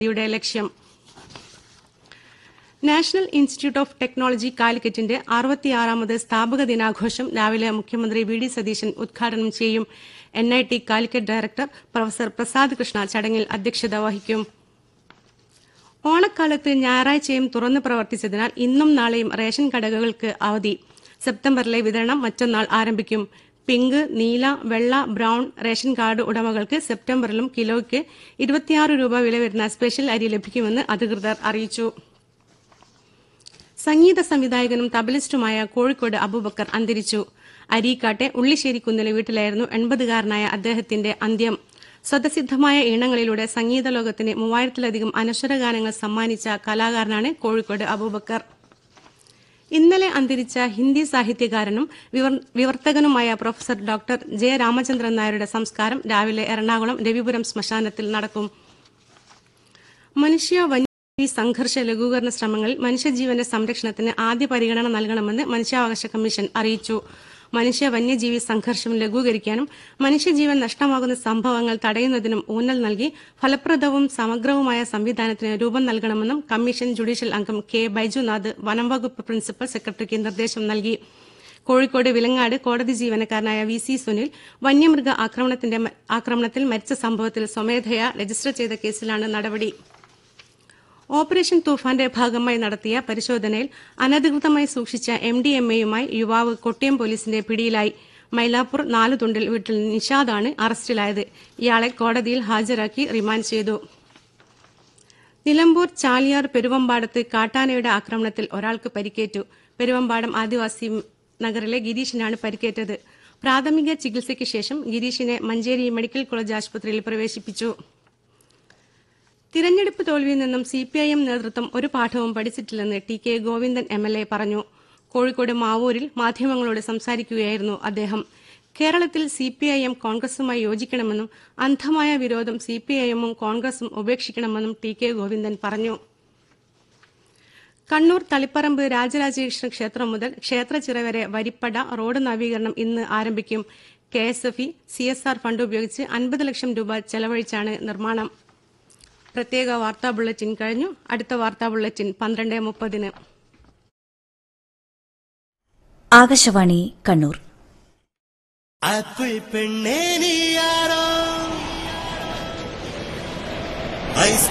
യുടെ ലക്ഷ്യം National Institute of Technology കാലിക്കറ്റിന്റെ അറുപത്തിയാറാമത് സ്ഥാപക ദിനാഘോഷം രാവിലെ മുഖ്യമന്ത്രി വി ഡി സതീശൻ ഉദ്ഘാടനം ചെയ്യും N I T Calicut director professor Prasad Krishna ചടങ്ങിൽ അധ്യക്ഷത വഹിക്കും ഓണക്കാലത്ത് ഞായറാഴ്ചയും തുറന്നു പ്രവർത്തിച്ചതിനാൽ ഇന്നും നാളെയും റേഷൻ കടകൾക്ക് അവധി സെപ്റ്റംബറിലെ വിതരണം മറ്റന്നാൾ ആരംഭിക്കും പിങ്ക് നീല വെള്ള ബ്രൌൺ റേഷൻ കാർഡ് ഉടമകൾക്ക് സെപ്റ്റംബറിലും കിലോയ്ക്ക് ഇരുപത്തിയാറ് രൂപ വില വരുന്ന സ്പെഷ്യൽ അരി ലഭിക്കുമെന്ന് അധികൃതർ അറിയിച്ചു സംഗീത സംവിധായകനും തബലിസ്റ്റുമായ കോഴിക്കോട് അബൂബക്കർ അന്തരിച്ചു അരീക്കാട്ടെ ഉള്ളിശ്ശേരിക്കുന്നിലെ വീട്ടിലായിരുന്നു എൺപതുകാരനായ അദ്ദേഹത്തിന്റെ അന്ത്യം സ്വതസിദ്ധമായ ഈണങ്ങളിലൂടെ സംഗീത ലോകത്തിന് മൂവായിരത്തിലധികം അനശ്വര ഗാനങ്ങൾ സമ്മാനിച്ച കലാകാരനാണ് കോഴിക്കോട് അബൂബക്കർ ഇന്നലെ അന്തരിച്ച ഹിന്ദി സാഹിത്യകാരനും വിവർ- വിവർത്തകനുമായ പ്രൊഫസർ ഡോക്ടർ ജെ രാമചന്ദ്രൻ നായരുടെ സംസ്കാരം രാവിലെ എറണാകുളം രവിപുരം ശ്മശാനത്തിൽ നടക്കും മനുഷ്യ വന്യജീവി സംഘർഷ ലഘൂകരണ ശ്രമങ്ങളിൽ മനുഷ്യജീവന്റെ സംരക്ഷണത്തിന് ആദ്യ പരിഗണന നൽകണമെന്ന് മനുഷ്യാവകാശ കമ്മീഷൻ അറിയിച്ചു മനുഷ്യ വന്യജീവി സംഘർഷം ലഘൂകരിക്കാനും മനുഷ്യജീവൻ നഷ്ടമാകുന്ന സംഭവങ്ങൾ തടയുന്നതിനും ഊന്നൽ നൽകി ഫലപ്രദവും സമഗ്രവുമായ സംവിധാനത്തിന് രൂപം നൽകണമെന്നും കമ്മീഷൻ ജുഡീഷ്യൽ അംഗം കെ ബൈജുനാഥ് വനം വകുപ്പ് പ്രിൻസിപ്പൽ സെക്രട്ടറിക്ക് നിർദ്ദേശം നൽകി കോഴിക്കോട് വിലങ്ങാട് കോടതി ജീവനക്കാരനായ വി സി സുനിൽ വന്യമൃഗ ആക്രമണത്തിന്റെ മ- ആക്രമണത്തിൽ മരിച്ച സംഭവത്തിൽ സ്വമേധയാ രജിസ്റ്റർ ചെയ്ത കേസിലാണ് നടപടി ഓപ്പറേഷൻ തൂഫാന്റെ ഭാഗമായി നടത്തിയ പരിശോധനയിൽ അനധികൃതമായി സൂക്ഷിച്ച എം ഡി എം എയുമായി യുവാവ് കൊട്ടിയം പോലീസിന്റെ പിടിയിലായി മൈലാപ്പൂർ നാലുതുണ്ടിൽ വീട്ടിൽ നിഷാദാണ് അറസ്റ്റിലായത് ഇയാളെ കോടതിയിൽ ഹാജരാക്കി റിമാൻഡ് ചെയ്തു നിലമ്പൂർ ചാലിയാർ പെരുവമ്പാടത്ത് കാട്ടാനയുടെ ആക്രമണത്തിൽ ഒരാൾക്ക് പരിക്കേറ്റു പെരുവമ്പാടം ആദിവാസി നഗറിലെ ഗിരീഷിനാണ് പരിക്കേറ്റത് പ്രാഥമിക ചികിത്സയ്ക്ക് ശേഷം ഗിരീഷിനെ മഞ്ചേരി മെഡിക്കൽ കോളേജ് ആശുപത്രിയിൽ പ്രവേശിപ്പിച്ചു തിരഞ്ഞെടുപ്പ് തോൽവിയിൽ നിന്നും സി പി ഐ എം നേതൃത്വം ഒരു പാഠവും പഠിച്ചിട്ടില്ലെന്ന് T K Govindan M L A പറഞ്ഞു കോഴിക്കോട് മാവൂരിൽ മാധ്യമങ്ങളോട് സംസാരിക്കുകയായിരുന്നു അദ്ദേഹം കേരളത്തിൽ സി പി ഐ എം കോൺഗ്രസുമായി യോജിക്കണമെന്നും അന്ധമായ വിരോധം സി പി ഐ എമ്മും കോൺഗ്രസും ഉപേക്ഷിക്കണമെന്നും ടി കെ ഗോവിന്ദൻ പറഞ്ഞു കണ്ണൂർ തളിപ്പറമ്പ് രാജരാജേശ്വര ക്ഷേത്രം മുതൽ ക്ഷേത്രച്ചിറ വരെ വരിപ്പട റോഡ് നവീകരണം ഇന്ന് ആരംഭിക്കും K S F E C S R fund ഉപയോഗിച്ച് അൻപത് ലക്ഷം രൂപ ചെലവഴിച്ചാണ് നിർമ്മാണം പ്രത്യേക വാർത്താ ബുള്ളറ്റിൻ കഴിഞ്ഞു അടുത്ത വാർത്താ ബുള്ളറ്റിൻ പന്ത്രണ്ട് മുപ്പതിന് ആകാശവാണി കണ്ണൂർ ആപ്പിൾ പെണ്ണേ നീ ആരോ ഐസ്